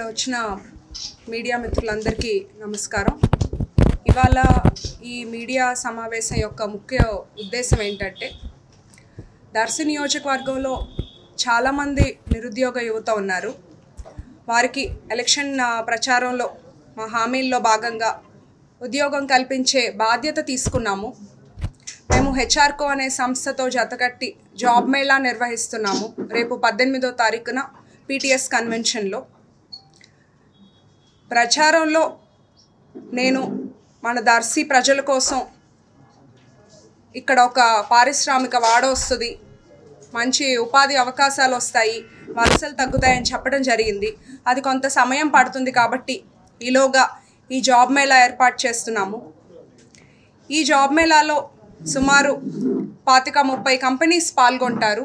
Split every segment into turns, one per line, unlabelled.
వచ్చిన మీడియా మిత్రులందరికీ నమస్కారం ఇవాళ ఈ మీడియా సమావేశం యొక్క ముఖ్య ఉద్దేశం ఏంటంటే దర్శి నియోజకవర్గంలో చాలామంది నిరుద్యోగ యువత ఉన్నారు వారికి ఎలక్షన్ ఆ, ప్రచారంలో మా హామీల్లో భాగంగా ఉద్యోగం కల్పించే బాధ్యత తీసుకున్నాము మేము హెచ్ఆర్కో అనే సంస్థతో జతకట్టి జాబ్ మేళా నిర్వహిస్తున్నాము రేపు పద్దెనిమిదో తారీఖున పీటీఎస్ కన్వెన్షన్లో ప్రచారంలో నేను మన దర్శి ప్రజల కోసం ఇక్కడ ఒక పారిశ్రామిక వాడ వస్తుంది మంచి ఉపాధి అవకాశాలు వస్తాయి వలసలు తగ్గుతాయని చెప్పడం జరిగింది అది కొంత సమయం పడుతుంది కాబట్టి ఈలోగా ఈ జాబ్ మేళా ఏర్పాటు చేస్తున్నాము ఈ జాబ్ మేళాలో సుమారు పాతిక ముప్పై కంపెనీస్ పాల్గొంటారు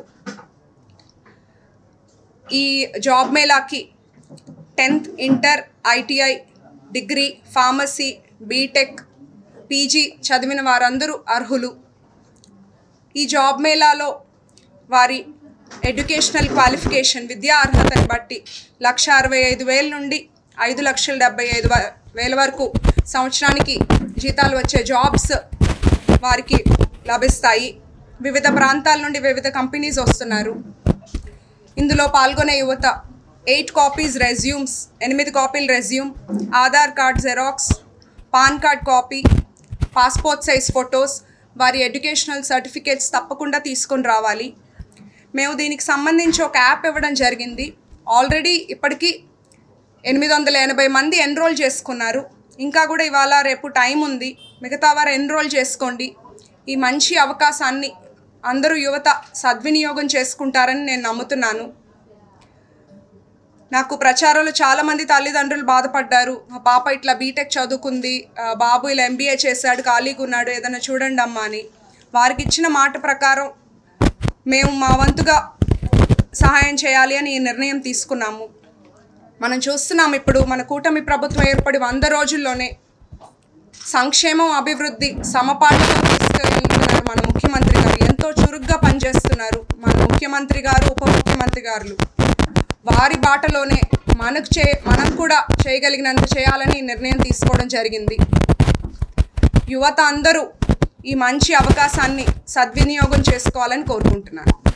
ఈ జాబ్ మేళాకి tenth inter ITI degree pharmacy BTech PG చదివిన వారందరూ అర్హులు ఈ జాబ్ మేళాలో వారి ఎడ్యుకేషనల్ క్వాలిఫికేషన్ విద్యా అర్హతను బట్టి లక్ష అరవై ఐదు వేల నుండి ఐదు లక్షల డెబ్బై ఐదు వ- వేల వరకు సంవత్సరానికి జీతాలు వచ్చే జాబ్స్ వారికి లభిస్తాయి వివిధ ప్రాంతాల నుండి వివిధ కంపెనీస్ వస్తున్నారు ఇందులో పాల్గొనే యువత ఎయిట్ కాపీస్ రెజ్యూమ్స్ ఎనిమిది కాపీలు resume Aadhaar card xerox pan card copy passport size photos వారి ఎడ్యుకేషనల్ సర్టిఫికేట్స్ తప్పకుండా తీసుకొని రావాలి మేము దీనికి సంబంధించి ఒక యాప్ ఇవ్వడం జరిగింది ఆల్రెడీ ఇప్పటికీ ఎనిమిది వందల ఎనభై మంది ఎన్రోల్ చేసుకున్నారు ఇంకా కూడా ఇవాళ రేపు టైం ఉంది మిగతా వారు ఎన్రోల్ చేసుకోండి ఈ మంచి అవకాశాన్ని అందరూ యువత సద్వినియోగం చేసుకుంటారని నేను నమ్ముతున్నాను నాకు ప్రచారంలో చాలామంది తల్లిదండ్రులు బాధపడ్డారు మా పాప ఇట్లా బీటెక్ చదువుకుంది ఆ, బాబు ఇలా ఎంబీఏ చేశాడు ఖాళీగా ఉన్నాడు ఏదైనా చూడండి అమ్మా అని వారికి ఇచ్చిన మాట ప్రకారం మేము మా వంతుగా సహాయం చేయాలి అని ఈ నిర్ణయం తీసుకున్నాము మనం చూస్తున్నాం ఇప్పుడు మన కూటమి ప్రభుత్వం ఏర్పడి వంద రోజుల్లోనే సంక్షేమం అభివృద్ధి సమపాఠంలో తీసుకెళ్తున్నారు మన ముఖ్యమంత్రి గారు ఎంతో చురుగ్గా పనిచేస్తున్నారు మన ముఖ్యమంత్రి గారు ఉప ముఖ్యమంత్రి గారు వారి బాటలోనే మనకు చే మనం కూడా చేయగలిగినంత చేయాలని ఈ నిర్ణయం తీసుకోవడం జరిగింది యువత అందరూ ఈ మంచి అవకాశాన్ని సద్వినియోగం చేసుకోవాలని కోరుకుంటున్నాను